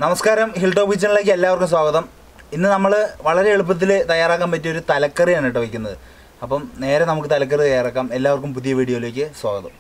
നമസ്കാരം hill top കിച്ചണിലേക്ക് എല്ലാവർക്കും സ്വാഗതം ഇന്ന് നമ്മൾ വളരെ എളുപ്പത്തിൽ തയ്യാറാക്കാൻ പറ്റിയ ഒരു തലക്കറിയാണ് കേട്ടോ വയ്ക്കുന്നത് അപ്പം നേരെ നമുക്ക് തലക്കറി തയ്യാറാക്കാം എല്ലാവർക്കും പുതിയ വീഡിയോയിലേക്ക് സ്വാഗതം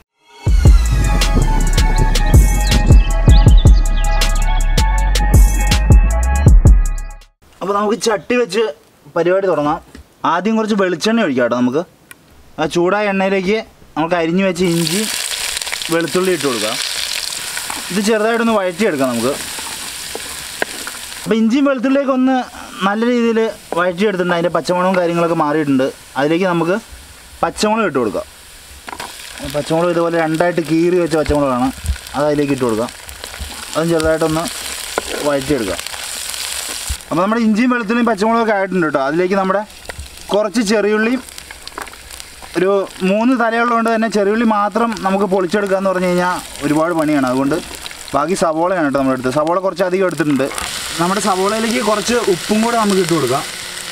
അപ്പോൾ നമുക്ക് ചട്ടി വെച്ച് പരിപാടി തുടങ്ങാം ആദ്യം കുറച്ച് വെളിച്ചെണ്ണ ഒഴിക്കാം കേട്ടോ നമുക്ക് ആ ചൂടായ എണ്ണയിലേക്ക് നമുക്ക് അരിഞ്ഞു വെച്ച് ഇഞ്ചി വെളുത്തുള്ളി ഇട്ട് കൊടുക്കാം ഇത് ചെറുതായിട്ടൊന്ന് വഴറ്റിയെടുക്കാം നമുക്ക് അപ്പോൾ ഇഞ്ചിയും വെളുത്തുള്ളിയൊക്കെ ഒന്ന് നല്ല രീതിയിൽ വഴറ്റിയെടുത്തിട്ടുണ്ട് അതിൻ്റെ പച്ചമുളകും കാര്യങ്ങളൊക്കെ മാറിയിട്ടുണ്ട് അതിലേക്ക് നമുക്ക് പച്ചമുളക് ഇട്ട് കൊടുക്കാം പച്ചമുളക് ഇതുപോലെ രണ്ടായിട്ട് കീറി വെച്ച പച്ചമുളകാണ് അത് അതിലേക്ക് ഇട്ട് കൊടുക്കാം അതും ചെറുതായിട്ടൊന്ന് വഴറ്റിയെടുക്കാം അപ്പോൾ നമ്മുടെ ഇഞ്ചിയും വെളുത്തുള്ളിയും പച്ചമുളകൊക്കെ ആയിട്ടുണ്ട് കേട്ടോ അതിലേക്ക് നമ്മുടെ കുറച്ച് ചെറിയുള്ളിയും ഒരു മൂന്ന് തലയുള്ളതുകൊണ്ട് തന്നെ ചെറിയുള്ളി മാത്രം നമുക്ക് പൊളിച്ചെടുക്കുക എന്ന് പറഞ്ഞു കഴിഞ്ഞാൽ ഒരുപാട് പണിയാണ് അതുകൊണ്ട് ബാക്കി സവോളയാണ് കേട്ടോ നമ്മുടെ അടുത്ത് സവോള കുറച്ച് അധികം എടുത്തിട്ടുണ്ട് നമ്മുടെ സവോളയിലേക്ക് കുറച്ച് ഉപ്പും കൂടെ നമുക്ക് ഇട്ട് കൊടുക്കാം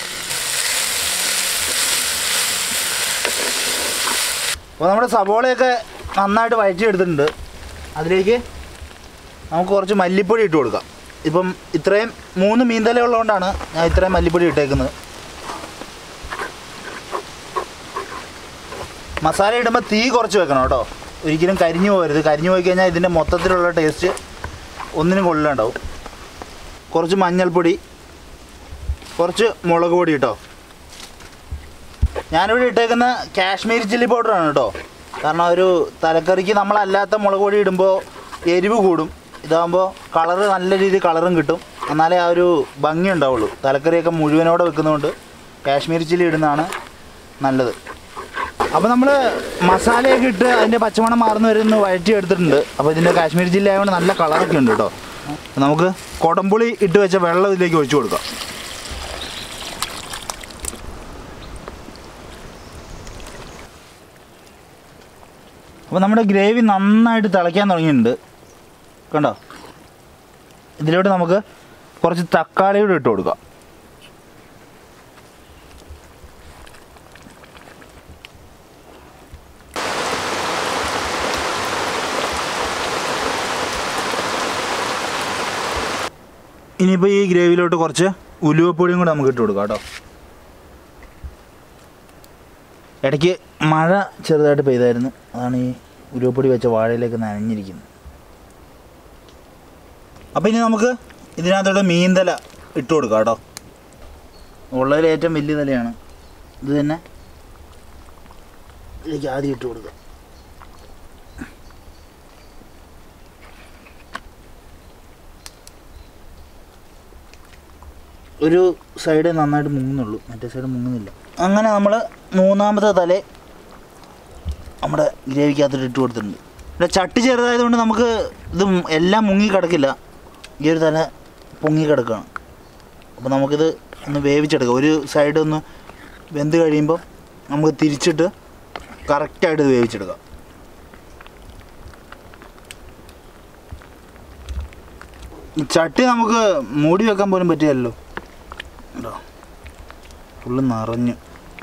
അപ്പോൾ നമ്മുടെ സവോളയൊക്കെ നന്നായിട്ട് വഴറ്റിയെടുത്തിട്ടുണ്ട് അതിലേക്ക് നമുക്ക് കുറച്ച് മല്ലിപ്പൊടി ഇട്ട് കൊടുക്കാം ഇപ്പം ഇത്രയും മൂന്ന് മീൻതല ഉള്ളതുകൊണ്ടാണ് ഞാൻ ഇത്രയും മല്ലിപ്പൊടി ഇട്ടേക്കുന്നത് മസാല ഇടുമ്പോൾ തീ കുറച്ച് വെക്കണം കേട്ടോ ഒരിക്കലും കരിഞ്ഞു പോകരുത് കരിഞ്ഞു പോയി കഴിഞ്ഞാൽ ഇതിൻ്റെ മൊത്തത്തിലുള്ള ടേസ്റ്റ് ഒന്നിനും കൊള്ളിലുണ്ടാവും കുറച്ച് മഞ്ഞൾപ്പൊടി കുറച്ച് മുളക് പൊടി കേട്ടോ ഞാനിവിടെ ഇട്ടേക്കുന്ന കാശ്മീരി ചില്ലി പൗഡറാണ് കേട്ടോ കാരണം ഒരു തലക്കറിക്ക് നമ്മളല്ലാത്ത മുളക് പൊടി ഇടുമ്പോൾ എരിവ് കൂടും ഇതാകുമ്പോൾ കളറ് നല്ല രീതിയിൽ കളറും കിട്ടും എന്നാലേ ആ ഒരു ഭംഗി ഉണ്ടാവുള്ളൂ തലക്കറിയൊക്കെ മുഴുവനോടെ വെക്കുന്നതുകൊണ്ട് കാശ്മീരി ചില്ലി ഇടുന്നതാണ് നല്ലത് അപ്പോൾ നമ്മൾ മസാലയൊക്കെ ഇട്ട് അതിൻ്റെ പച്ചമണം മാറുന്ന വരെ ഒന്ന് വഴറ്റി എടുത്തിട്ടുണ്ട് അപ്പോൾ ഇതിൻ്റെ കാശ്മീരി ജില്ല ആയതുകൊണ്ട് നല്ല കളറൊക്കെ ഉണ്ട് കേട്ടോ അപ്പോൾ നമുക്ക് കൊടംപുളി ഇട്ട് വെച്ച വെള്ളം ഇതിലേക്ക് ഒഴിച്ചു കൊടുക്കാം അപ്പോൾ നമ്മുടെ ഗ്രേവി നന്നായിട്ട് തിളയ്ക്കാൻ തുടങ്ങിയിട്ടുണ്ട് കണ്ടോ ഇതിലോട്ട് നമുക്ക് കുറച്ച് തക്കാളി കൂടെ ഇട്ട് കൊടുക്കാം ഇനിയിപ്പോൾ ഈ ഗ്രേവിയിലോട്ട് കുറച്ച് ഉലുവപ്പൊടിയും കൂടെ നമുക്ക് ഇട്ട് കൊടുക്കാം കേട്ടോ ഇടയ്ക്ക് മഴ ചെറുതായിട്ട് പെയ്തായിരുന്നു അതാണ് ഈ ഉലുവപ്പൊടി വെച്ച വാഴയിലേക്ക് നനഞ്ഞിരിക്കുന്നത് അപ്പോൾ ഇനി നമുക്ക് ഇതിനകത്തോട്ട് മീൻതല ഇട്ട് കൊടുക്കാം കേട്ടോ ഉള്ളതിൽ ഏറ്റവും വലിയ തലയാണ് ഇത് തന്നെ ഇതിലേക്ക് ആദ്യം ഇട്ട് കൊടുക്കാം ഒരു സൈഡ് നന്നായിട്ട് മുങ്ങുന്നുള്ളൂ മറ്റേ സൈഡ് മുങ്ങുന്നില്ല അങ്ങനെ നമ്മൾ മൂന്നാമത്തെ തല നമ്മുടെ ഗ്രേവിക്കകത്തോട്ട് ഇട്ട് കൊടുത്തിട്ടുണ്ട് ഇവിടെ ചട്ടി ചെറുതായതുകൊണ്ട് നമുക്ക് ഇത് എല്ലാം മുങ്ങി കിടക്കില്ല ഈ ഒരു തല പൊങ്ങി കിടക്കുകയാണ് അപ്പോൾ നമുക്കിത് ഒന്ന് വേവിച്ചെടുക്കാം ഒരു സൈഡ് ഒന്ന് വെന്ത് കഴിയുമ്പോൾ നമുക്ക് തിരിച്ചിട്ട് കറക്റ്റായിട്ട് ഇത് വേവിച്ചെടുക്കാം ചട്ടി നമുക്ക് മൂടി വെക്കാൻ പോലും പറ്റിയല്ലോ ഉണ്ടോ ഫുള്ള് നിറഞ്ഞു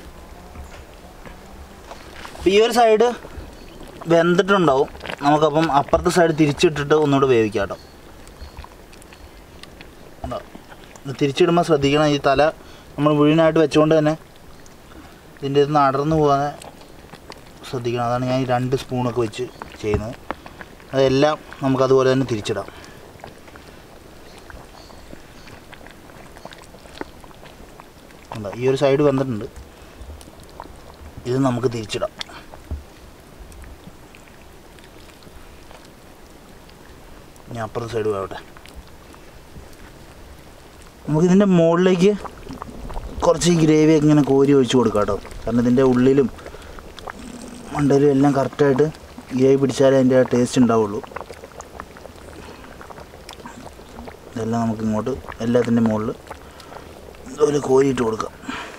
അപ്പോൾ ഈ ഒരു സൈഡ് വെന്തിട്ടുണ്ടാവും നമുക്കപ്പം അപ്പുറത്തെ സൈഡ് തിരിച്ചിട്ടിട്ട് ഒന്നുകൂടെ വേവിക്കാം കേട്ടോ ഉണ്ടോ ഇത് തിരിച്ചിടുമ്പോൾ ശ്രദ്ധിക്കണം ഈ തല നമ്മൾ മുഴുവനായിട്ട് വെച്ചുകൊണ്ട് തന്നെ ഇതിൻ്റെ ഇത് അടർന്നു പോകാതെ ശ്രദ്ധിക്കണം അതാണ് ഞാൻ ഈ രണ്ട് സ്പൂണൊക്കെ വെച്ച് ചെയ്യുന്നത് അതെല്ലാം നമുക്കതുപോലെ തന്നെ തിരിച്ചിടാം ഉണ്ടോ ഈ ഒരു സൈഡ് വന്നിട്ടുണ്ട് ഇത് നമുക്ക് തിരിച്ചിടാം ഇനി അപ്പുറത്തെ സൈഡ് ആവട്ടെ നമുക്കിതിൻ്റെ മുകളിലേക്ക് കുറച്ച് ഈ ഗ്രേവി ഇങ്ങനെ കോരി ഒഴിച്ച് കൊടുക്കാം കേട്ടോ കാരണം ഇതിൻ്റെ ഉള്ളിലും മണ്ടയിലും എല്ലാം കറക്റ്റായിട്ട് ഗ്രേവി പിടിച്ചാലേ അതിൻ്റെ ആ ടേസ്റ്റ് ഉണ്ടാവുള്ളൂ ഇതെല്ലാം നമുക്ക് ഇങ്ങോട്ട് എല്ലാത്തിൻ്റെ മുകളിൽ ഇതുപോലെ കോരിയിട്ട് കൊടുക്കാം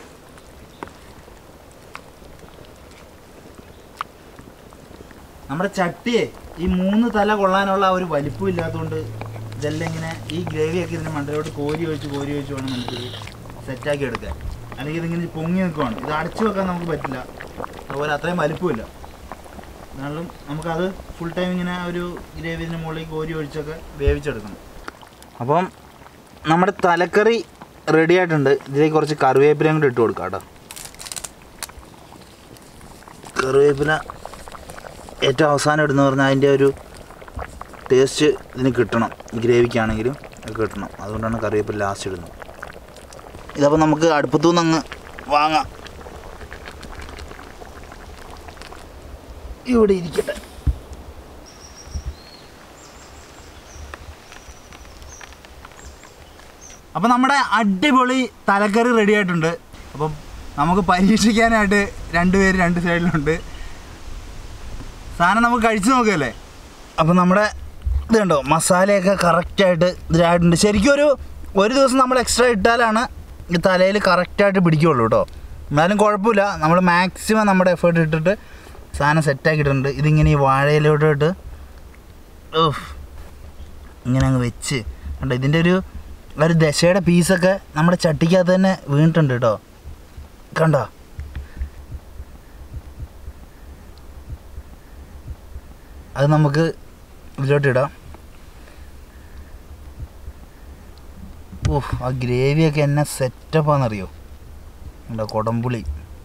നമ്മുടെ ചട്ടിയെ ഈ മൂന്ന് തല കൊള്ളാനുള്ള ആ ഒരു വലിപ്പം ഇല്ലാത്തതുകൊണ്ട് ഇതെല്ലാം ഇങ്ങനെ ഈ ഗ്രേവിയൊക്കെ ഇതിൻ്റെ മണ്ടയിലോട്ട് കോരി ഒഴിച്ച് കോരി ഒഴിച്ച് വേണം നമുക്കിത് സെറ്റാക്കി എടുക്കാൻ അല്ലെങ്കിൽ ഇതിങ്ങനെ പൊങ്ങി നിൽക്കുവാണ് ഇത് അടച്ചു വെക്കാൻ നമുക്ക് പറ്റില്ല അതുപോലെ അത്രയും വലിപ്പമില്ല എന്നാലും നമുക്കത് ഫുൾ ടൈം ഇങ്ങനെ ഒരു ഗ്രേവി ഇതിൻ്റെ മുകളിലേക്ക് കോരി ഒഴിച്ചൊക്കെ വേവിച്ചെടുക്കണം അപ്പം നമ്മുടെ തലക്കറി റെഡി ആയിട്ടുണ്ട് ഇതിലേക്ക് കുറച്ച് കറിവേപ്പിലയും കൂടി ഇട്ട് കൊടുക്കാം കേട്ടോ കറിവേപ്പില ഏറ്റവും അവസാനം ഇടുന്ന പറഞ്ഞാൽ അതിൻ്റെ ഒരു ടേസ്റ്റ് ഇതിന് കിട്ടണം ഈ ഗ്രേവിക്കാണെങ്കിലും അത് കിട്ടണം അതുകൊണ്ടാണ് കറിവേപ്പില ലാസ്റ്റ് ഇടുന്നത് ഇതപ്പോൾ നമുക്ക് അടുപ്പത്തു നിന്ന് അങ്ങ് വാങ്ങാം ഇവിടെ ഇരിക്കട്ടെ അപ്പം നമ്മുടെ അടിപൊളി തലക്കറി റെഡി ആയിട്ടുണ്ട് അപ്പം നമുക്ക് പരീക്ഷിക്കാനായിട്ട് രണ്ടുപേര് രണ്ട് സൈഡിലുണ്ട് സാധനം നമുക്ക് കഴിച്ചു നോക്കുകയല്ലേ അപ്പം നമ്മുടെ ഇത് കണ്ടോ മസാലയൊക്കെ കറക്റ്റായിട്ട് ഇതിലായിട്ടുണ്ട് ശരിക്കും ഒരു ഒരു ദിവസം നമ്മൾ എക്സ്ട്രാ ഇട്ടാലാണ് ഈ തലയിൽ കറക്റ്റായിട്ട് പിടിക്കുകയുള്ളൂ കേട്ടോ എന്നാലും കുഴപ്പമില്ല നമ്മൾ മാക്സിമം നമ്മുടെ എഫേർട്ട് ഇട്ടിട്ട് സാധനം സെറ്റാക്കിയിട്ടുണ്ട് ഇതിങ്ങനെ ഈ വാഴയിലോട്ട് ഓഫ് ഇങ്ങനെ അങ്ങ് വെച്ച് കണ്ടോ ഇതിൻ്റെ ഒരു ഒരു ദശയുടെ പീസൊക്കെ നമ്മുടെ ചട്ടിക്കകത്ത് തന്നെ വീണിട്ടുണ്ട് കേട്ടോ കണ്ടോ അത് നമുക്ക് ഇതിലോട്ട് ഇടാം ഓഹ് ആ ഗ്രേവിയൊക്കെ എന്നെ സെറ്റപ്പാണെന്നറിയോ ഉണ്ടോ കൊടംപുളി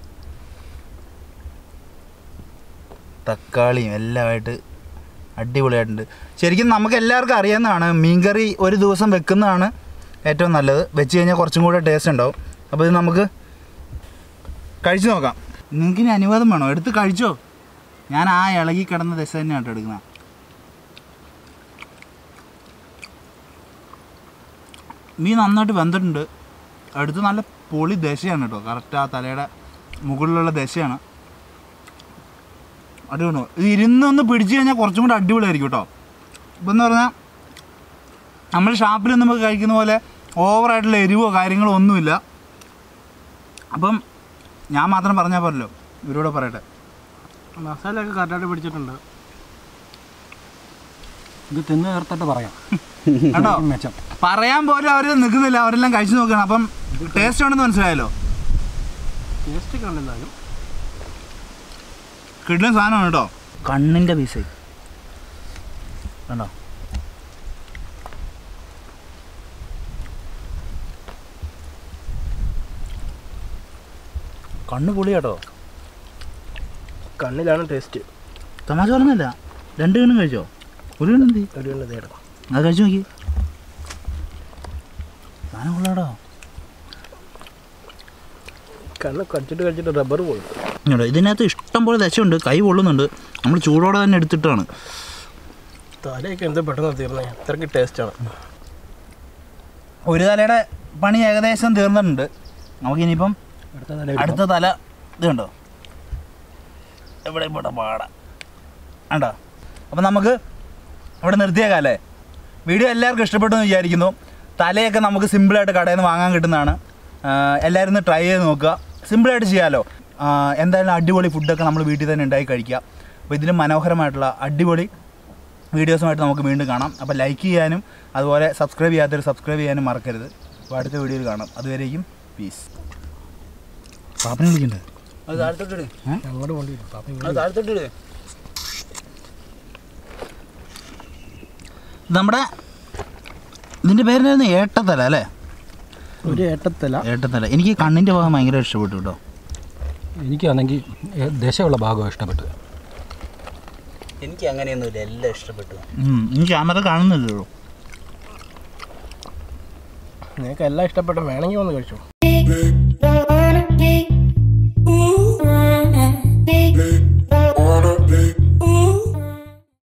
തക്കാളിയും എല്ലാമായിട്ട് അടിപൊളിയായിട്ടുണ്ട് ശരിക്കും നമുക്ക് എല്ലാവർക്കും അറിയാവുന്നതാണ് മീൻകറി ഒരു ദിവസം വെക്കുന്നതാണ് ഏറ്റവും നല്ലത് വെച്ച് കഴിഞ്ഞാൽ കുറച്ചും കൂടെ ടേസ്റ്റ് ഉണ്ടാവും അപ്പോൾ ഇത് നമുക്ക് കഴിച്ചു നോക്കാം നിങ്ങൾക്ക് ഇനി അനുവാദം വേണോ എടുത്ത് കഴിച്ചോ ഞാൻ ആ ഇളകി കിടന്ന ദശ തന്നെയാണ് കേട്ടോ എടുക്കുന്നത് മീൻ നന്നായിട്ട് വെന്തിട്ടുണ്ട് അടുത്ത് നല്ല പൊളി ദശയാണ് കേട്ടോ കറക്റ്റ് ആ തലയുടെ മുകളിലുള്ള ദശയാണ് അടിപൊളി ഇത് ഇരുന്നൊന്ന് പിടിച്ചു കഴിഞ്ഞാൽ കുറച്ചും കൂടെ അടിപൊളിയായിരിക്കും കേട്ടോ ഇപ്പം എന്ന് പറഞ്ഞാൽ നമ്മൾ ഷാപ്പിൽ നമുക്ക് കഴിക്കുന്ന പോലെ ഓവറായിട്ടുള്ള എരിവോ കാര്യങ്ങളോ ഒന്നുമില്ല അപ്പം ഞാൻ മാത്രം പറഞ്ഞാൽ പോരല്ലോ ഇവരോട് പറയട്ടെ മസാലയൊക്കെ കറക്റ്റായിട്ട് പിടിച്ചിട്ടുണ്ട് ഇത് തിന്ന് ചേർത്തിട്ട് പറയാം കേട്ടോ മെച്ചം പറയാൻ പോലും അവർ നിൽക്കുന്നില്ല അവരെല്ലാം കഴിച്ചു നോക്കണം അപ്പം ടേസ്റ്റ് ഉണ്ടെന്ന് മനസ്സിലായല്ലോ ടേസ്റ്റ് കണ്ടെന്നാലും കിട്ടുന്ന സാധനമാണ് കേട്ടോ കണ്ണിൻ്റെ പീസ് കണ്ടോ കണ്ണ് പൊളി കേട്ടോ കണ്ണിലാണ് ടേസ്റ്റ് തമാശ പറഞ്ഞല്ല രണ്ട് കണ്ണും കഴിച്ചോ ഒരു കണ്ണ് എന്തി ഒരു കണ്ണ് തേടാം അത് കഴിച്ചു നോക്കി സാധനം കൊള്ളാടോ കണ്ണ് കടിച്ചിട്ട് കഴിച്ചിട്ട് റബ്ബർ പോയി കേട്ടോ ഇതിനകത്ത് ഇഷ്ടം പോലെ ദശയുണ്ട് കൈ പൊള്ളുന്നുണ്ട് നമ്മൾ ചൂടോടെ തന്നെ എടുത്തിട്ടാണ് തലയൊക്കെ എന്ത് പെട്ടെന്ന് തീർന്നേ അത്രയ്ക്ക് ടേസ്റ്റാണ് ഒരു തലയുടെ പണി ഏകദേശം തീർന്നിട്ടുണ്ട് നമുക്കിനിയിപ്പം അടുത്ത തല അടുത്ത തല ഇത് കണ്ടോ ഇവിടെ ഇവിടെ പാട കണ്ടോ അപ്പം നമുക്ക് ഇവിടെ നിർത്തിയേക്കാം അല്ലേ വീഡിയോ എല്ലാവർക്കും ഇഷ്ടപ്പെട്ടു എന്ന് വിചാരിക്കുന്നു തലയൊക്കെ നമുക്ക് സിമ്പിളായിട്ട് കടയിൽ നിന്ന് വാങ്ങാൻ കിട്ടുന്നതാണ് ആഹ് എല്ലാവരും ഒന്ന് ട്രൈ ചെയ്ത് നോക്കുക സിമ്പിളായിട്ട് ചെയ്യാമല്ലോ ആഹ് എന്തായാലും അടിപൊളി ഫുഡൊക്കെ നമ്മൾ വീട്ടിൽ തന്നെ ഉണ്ടാക്കി കഴിക്കുക അപ്പോൾ ഇതിലും മനോഹരമായിട്ടുള്ള അടിപൊളി വീഡിയോസുമായിട്ട് നമുക്ക് വീണ്ടും കാണാം അപ്പോൾ ലൈക്ക് ചെയ്യാനും അതുപോലെ സബ്സ്ക്രൈബ് ചെയ്യാത്തവർ സബ്സ്ക്രൈബ് ചെയ്യാനും മറക്കരുത് അപ്പോൾ അടുത്ത വീഡിയോയിൽ കാണാം അതുവരേക്കും പീസ് പാപ്പനെ വിളിക്കണ്ടേ അത് താഴത്തോട്ടിട് അങ്ങോട്ട് കൊണ്ടുവരും പാപ്പ അത് താഴത്തോട്ടിട് നമ്മുടെ ഇതിൻ്റെ പേരിനായിരുന്നു ഏട്ടത്തല അല്ലേ ഒരു ഏട്ടത്തല ഏട്ടത്തല എനിക്ക് കണ്ണിൻ്റെ ഭാഗം ഭയങ്കര ഇഷ്ടപ്പെട്ടു കേട്ടോ എനിക്കാണെങ്കിൽ ദശയുള്ള ഭാഗമാണ് ഇഷ്ടപ്പെട്ടത് എനിക്ക് അങ്ങനെയൊന്നുമില്ല എല്ലാം ഇഷ്ടപ്പെട്ടു ഉം, എനിക്ക് ക്യാമറ കാണുന്നില്ലല്ലോ നിങ്ങൾക്ക് എല്ലാം ഇഷ്ടപ്പെട്ട വേണമെങ്കിൽ ഒന്ന് കഴിച്ചു